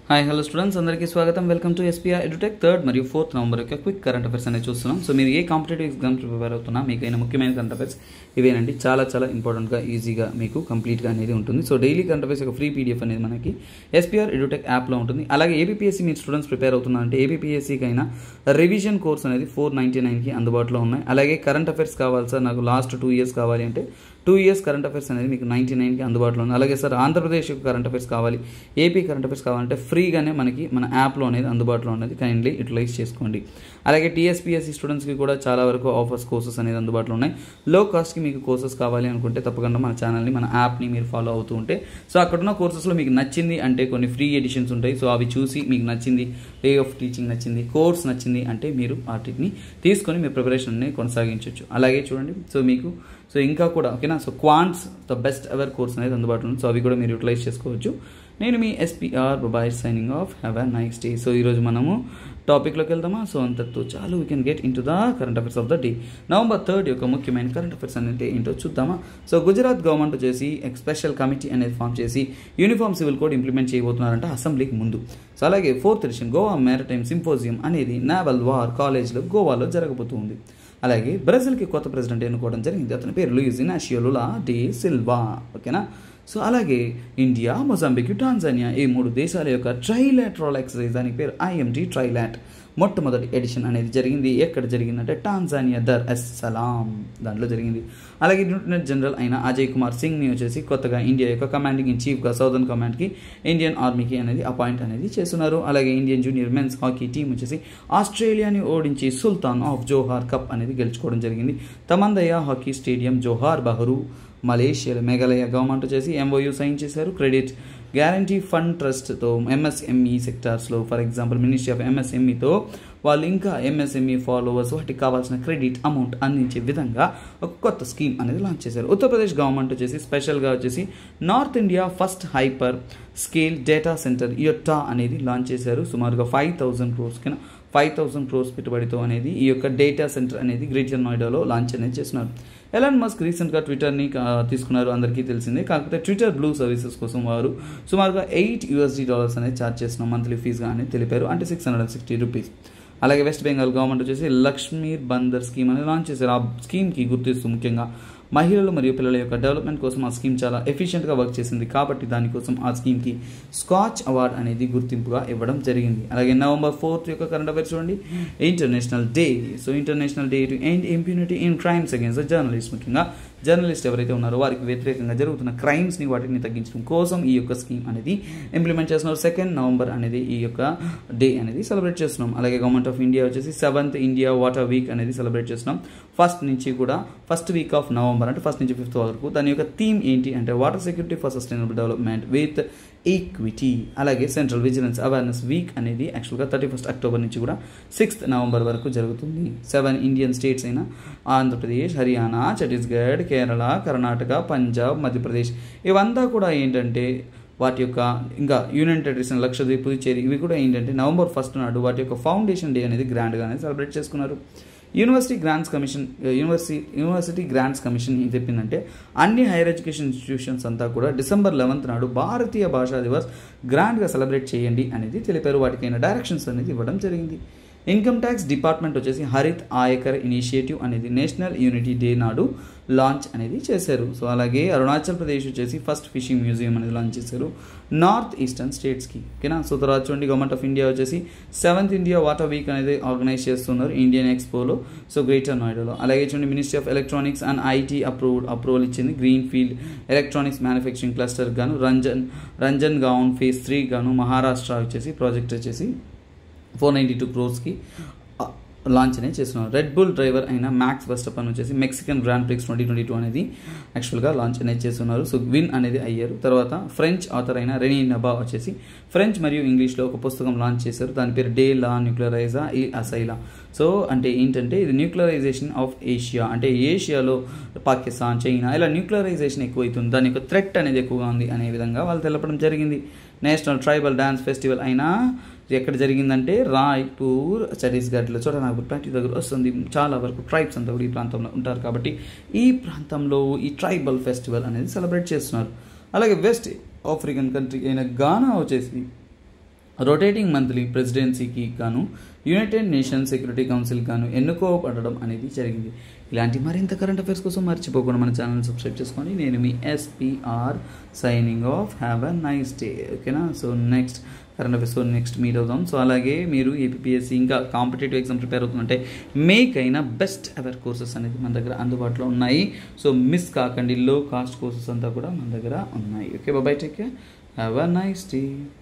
hi hello students అందరికీ స్వాగతం welcome to SPR Edutech third మరియు ఫోర్త్ నవంబర్ యొక్క క్విక్ కరెంట్ అఫైర్స్ అనేది చూస్తున్నాం సో మీరు ఏ కాంపిటేటివ్ ఎగ్జామ్స్ ప్రిపేర్ అవుతున్నా మీకు అయిన ముఖ్యమైన కరెంట్ అఫైర్స్ ఇవేనండి చాలా చాలా ఇంపార్టెంట్గా ఈజీగా మీకు కంప్లీట్గా అనేది ఉంటుంది సో డైలీ కరెంట్ అఫైర్స్ యొక్క ఫ్రీ పీడిఎఫ్ అనేది మనకి ఎస్పీఆర్ ఎడ్యుటెక్ యాప్లో ఉంటుంది అలాగే ఏబీపీఎస్సీ మీరు స్టూడెంట్స్ ప్రిపేర్ అవుతున్నారంటే ఏబీపీఎస్సీకి అయినా రివిజన్ కోర్స్ అనేది ఫోర్ నైంటీ నైన్కి అందుబాటులో ఉన్నాయి అలాగే కరెంట్ అఫైర్స్ కావాలి సార్ నాకు లాస్ట్ టూ ఇయర్స్ కావాలి అంటే టూ ఇయర్స్ కరెంట్ అఫైర్స్ అనేది మీకు నైంటీ నైన్కి అందుబాటులో ఉంది అలాగే సార్ ఆంధ్రప్రదేశ్ యొక్క కరెంట్ అఫైర్స్ కావాలి ఏపీ కరెంట్ అఫైర్స్ కావాలంటే ఫ్రీగానే మనకి మన యాప్లో అనేది అందుబాటులో ఉన్నది కైండ్లీ యూటిలైజ్ చేసుకోండి అలాగే టీఎస్పీఎస్సీ స్టూడెంట్స్కి కూడా చాలా వరకు ఆఫర్స్ కోర్సెస్ అనేది అందుబాటులో ఉన్నాయి లో కాస్ట్కి మీకు కోర్సెస్ కావాలి అనుకుంటే తప్పకుండా మన ఛానల్ని మన యాప్ని మీరు ఫాలో అవుతూ ఉంటే సో అక్కడ ఉన్న కోర్సెస్లో మీకు నచ్చింది అంటే కొన్ని ఫ్రీ ఎడిషన్స్ ఉంటాయి సో అవి చూసి మీకు నచ్చింది వే ఆఫ్ టీచింగ్ నచ్చింది కోర్స్ నచ్చింది అంటే మీరు వాటిని తీసుకొని మీ ప్రిపరేషన్ని కొనసాగించవచ్చు అలాగే చూడండి సో మీకు సో ఇంకా కూడా ఓకేనా so quants the best ever course అనేది అందుబాటులో ఉంది సో అవి కూడా మీరు యూటిలైజ్ చేసుకోవచ్చు నేను మీ SPR bye signing off have a nice day so ఈరోజు మనము టాపిక్లోకి వెళ్దామా సో అంతటితో చాలు we can get into the current affairs of the day November third యొక్క ముఖ్యమైన కరెంట్ అఫైర్స్ అనేది ఏంటో చూద్దామా సో గుజరాత్ గవర్నమెంట్ వచ్చేసి స్పెషల్ కమిటీ అనేది ఫామ్ చేసి యూనిఫామ్ సివిల్ కోడ్ ఇంప్లిమెంట్ చేయబోతున్నారంట అసెంబ్లీకి ముందు సో అలాగే fourth edition Goa maritime symposium అనేది నావల్ వార్ కాలేజ్లో గోవాలో జరగబోతుంది అలాగే బ్రెజిల్కి కొత్త ప్రెసిడెంట్ ఎన్నుకోవడం జరిగింది అతని పేరు Luiz Inacio Lula da Silva ఓకేనా సో అలాగే ఇండియా మొజాంబిక్ టాంజానియా ఈ మూడు దేశాల యొక్క ట్రైలాట్రాల్ ఎక్సర్సైజ్ దాని పేరు ఐఎండి ట్రైలాట్ మొట్టమొదటి ఎడిషన్ అనేది జరిగింది ఎక్కడ జరిగిందంటే టాంజానియా దర్ ఎస్ సలాం దాంట్లో జరిగింది అలాగే లెఫ్టినెంట్ జనరల్ అయిన అజయ్ కుమార్ సింగ్ని వచ్చేసి కొత్తగా ఇండియా యొక్క కమాండింగ్ ఇన్ చీఫ్గా సౌదర్న్ కమాండ్కి ఇండియన్ ఆర్మీకి అనేది అపాయింట్ అనేది చేస్తున్నారు అలాగే Indian junior men's hockey team వచ్చేసి ఆస్ట్రేలియాని ఓడించి సుల్తాన్ ఆఫ్ జోహార్ కప్ అనేది గెలుచుకోవడం జరిగింది తమందయ్య హాకీ స్టేడియం జోహార్ బహరు మలేషియాలో మేఘాలయ గవర్నమెంట్ వచ్చేసి ఎంఓయూ సైన్ చేశారు క్రెడిట్ గ్యారంటీ ఫండ్ ట్రస్ట్తో ఎంఎస్ఎంఈ సెక్టార్స్లో ఫర్ ఎగ్జాంపుల్ మినిస్ట్రీ ఆఫ్ ఎంఎస్ఎంఈతో వాళ్ళు ఇంకా ఎంఎస్ఎంఈ ఫాలోవర్స్ వాటికి కావాల్సిన క్రెడిట్ అమౌంట్ అందించే విధంగా ఒక కొత్త స్కీమ్ అనేది లాంచ్ చేశారు ఉత్తరప్రదేశ్ గవర్నమెంట్ వచ్చేసి స్పెషల్గా వచ్చేసి north India first hyper scale data centre Yotta అనేది లాంచ్ చేశారు సుమారుగా ఫైవ్ థౌజండ్ క్రోర్స్ కింద ఫైవ్ థౌసండ్ క్రోర్స్ పెట్టుబడితో అనేది ఈ యొక్క డేటా సెంటర్ అనేది గ్రేటర్ నోయిడాలో లాంచ్ అనేది చేస్తున్నారు ఎలాన్ మస్క్ రీసెంట్గా ట్విట్టర్ని తీసుకున్నారు అందరికీ తెలిసిందే కాకపోతే ట్విట్టర్ బ్లూ సర్వీసెస్ కోసం వారు సుమారుగా ఎయిట్ యూఎస్డీ డాలర్స్ అనేది ఛార్జ్ చేస్తున్నాం మంత్లీ ఫీజుగా అని తెలిపారు అంటే six hundred and sixty rupees అలాగే వెస్ట్ బెంగాల్ గవర్నమెంట్ వచ్చేసి లక్ష్మీర్ బందర్ స్కీమ్ అనేది లాంచ్ చేశారు ఆ స్కీమ్కి గుర్తిస్తూ ముఖ్యంగా మహిళలు మరియు పిల్లల యొక్క డెవలప్మెంట్ కోసం ఆ స్కీమ్ చాలా ఎఫిషియెంట్గా వర్క్ చేసింది కాబట్టి దానికోసం ఆ స్కీమ్కి స్కాచ్ అవార్డ్ అనేది గుర్తింపుగా ఇవ్వడం జరిగింది అలాగే నవంబర్ ఫోర్త్ యొక్క కరెంట్ అఫైర్స్ చూడండి international day so international day to end impunity in crimes against journalist ముఖ్యంగా జర్నలిస్ట్ ఎవరైతే ఉన్నారో వారికి వ్యతిరేకంగా జరుగుతున్న క్రైమ్స్ని వాటిని తగ్గించడం కోసం ఈ యొక్క స్కీమ్ అనేది ఇంప్లిమెంట్ చేస్తున్నారు సెకండ్ నవంబర్ అనేది ఈ యొక్క డే అనేది సెలబ్రేట్ చేస్తున్నాం అలాగే గవర్నమెంట్ ఆఫ్ ఇండియా వచ్చేసి సెవెంత్ ఇండియా వాటర్ వీక్ అనేది సెలబ్రేట్ చేస్తున్నాం ఫస్ట్ నుంచి కూడా ఫస్ట్ వీక్ ఆఫ్ నవంబర్ అంటే ఫస్ట్ నుంచి ఫిఫ్త్ వరకు దాని యొక్క థీమ్ ఏంటి అంటే water security for sustainable development with equity అలాగే సెంట్రల్ విజిలెన్స్ అవేర్నెస్ వీక్ అనేది యాక్చువల్గా థర్టీ ఫస్ట్ అక్టోబర్ నుంచి కూడా సిక్స్త్ నవంబర్ వరకు జరుగుతుంది సెవెన్ ఇండియన్ స్టేట్స్ అయిన ఆంధ్రప్రదేశ్ హర్యానా ఛత్తీస్గఢ్ కేరళ కర్ణాటక పంజాబ్ మధ్యప్రదేశ్ ఇవంతా కూడా ఏంటంటే వాటి యొక్క ఇంకా యూనియన్ టెరిటరీస్ లక్షద్వీప్ పుదుచ్చేరి ఇవి కూడా ఏంటంటే నవంబర్ ఫస్ట్ నాడు వాటి యొక్క ఫౌండేషన్ డే అనేది గ్రాండ్గా అనేది సెలబ్రేట్ చేసుకున్నారు university grants commission university university grants commission ఏం చెప్పిందంటే అన్ని హైయర్ ఎడ్యుకేషన్ ఇన్స్టిట్యూషన్స్ అంతా కూడా డిసెంబర్ లెవెన్త్ నాడు భారతీయ భాషా దివస్ గ్రాండ్గా సెలబ్రేట్ చేయండి అనేది తెలిపారు వాటికైన డైరెక్షన్స్ అనేది ఇవ్వడం జరిగింది ఇన్కమ్ ట్యాక్స్ డిపార్ట్మెంట్ వచ్చేసి హరిత్ ఆయకర్ ఇనిషియేటివ్ అనేది నేషనల్ యూనిటీ డే నాడు లాంచ్ అనేది చేశారు సో అలాగే అరుణాచల్ ప్రదేశ్ వచ్చేసి ఫస్ట్ ఫిషింగ్ మ్యూజియం అనేది లాంచ్ చేశారు నార్త్ ఈస్టర్న్ స్టేట్స్కి ఓకేనా సో తర్వాత చూడండి గవర్నమెంట్ ఆఫ్ ఇండియా వచ్చేసి సెవెంత్ ఇండియా వాటర్ వీక్ అనేది ఆర్గనైజ్ చేస్తున్నారు ఇండియన్ ఎక్స్పోలో సో గ్రేటర్ నోయిడాలో అలాగే చూడండి ministry of electronics and IT approved approval ఇచ్చింది green field electronics manufacturing cluster గాను Ranjan Ranjangaon phase three గాను మహారాష్ట్ర వచ్చేసి ప్రాజెక్ట్ వచ్చేసి ఫోర్ నైంటీ టూ క్రోర్స్కి లాంచ్ అనేది చేస్తున్నారు రెడ్ బుల్ డ్రైవర్ అయిన మ్యాక్స్ వెస్టపన్ వచ్చేసి Mexican grand prix twenty twenty two అనేది యాక్చువల్గా లాంచ్ అనేది చేస్తున్నారు సో విన్ అనేది అయ్యారు తర్వాత ఫ్రెంచ్ ఆథర్ అయిన రెనీ నబా వచ్చేసి ఫ్రెంచ్ మరియు ఇంగ్లీష్లో ఒక పుస్తకం లాంచ్ చేశారు దాని పేరు డే లా న్యూక్లియరైజా ఈ అసైలా సో అంటే ఏంటంటే ఇది న్యూక్లియరైజేషన్ ఆఫ్ ఏషియా అంటే ఏషియాలో పాకిస్తాన్ చైనా ఇలా న్యూక్లియరైజేషన్ ఎక్కువైతుంది దాని యొక్క థ్రెట్ అనేది ఎక్కువగా ఉంది అనే విధంగా వాళ్ళు తెలపడం జరిగింది నేషనల్ ట్రైబల్ డ్యాన్స్ ఫెస్టివల్ అయినా ఎక్కడ జరిగిందంటే రాయ్పూర్ ఛత్తీస్గఢ్లో చోటనాగపూర్ ప్రాంతి దగ్గర వస్తుంది చాలా వరకు ట్రైబ్స్ అంతా కూడా ఈ ప్రాంతంలో ఉంటారు కాబట్టి ఈ ప్రాంతంలో ఈ ట్రైబల్ ఫెస్టివల్ అనేది సెలబ్రేట్ చేస్తున్నారు అలాగే వెస్ట్ ఆఫ్రికన్ కంట్రీ అయిన గానా వచ్చేసి రొటేటింగ్ మంత్లీ ప్రెసిడెన్సీకి గాను యునైటెడ్ నేషన్ సెక్యూరిటీ కౌన్సిల్ గాను ఎన్నుకోబడడం అనేది జరిగింది ఇలాంటి మరింత కరెంట్ అఫైర్స్ కోసం మర్చిపోకుండా మన ఛానల్ సబ్స్క్రైబ్ చేసుకోండి నేను మీ SPR signing off have a nice day ఓకేనా సో నెక్స్ట్ కరెంట్ అఫైర్స్తో నెక్స్ట్ మీట్ అవుదాం సో అలాగే మీరు ఏపీఎస్సి ఇంకా కాంపిటేటివ్ ఎగ్జామ్ ప్రిపేర్ అవుతుందంటే మేకైనా బెస్ట్ ఎవర్ కోర్సెస్ అనేది మన దగ్గర అందుబాటులో ఉన్నాయి సో మిస్ కాకండి లో కాస్ట్ కోర్సెస్ అంతా కూడా మన దగ్గర ఉన్నాయి okay bye bye take care have a nice day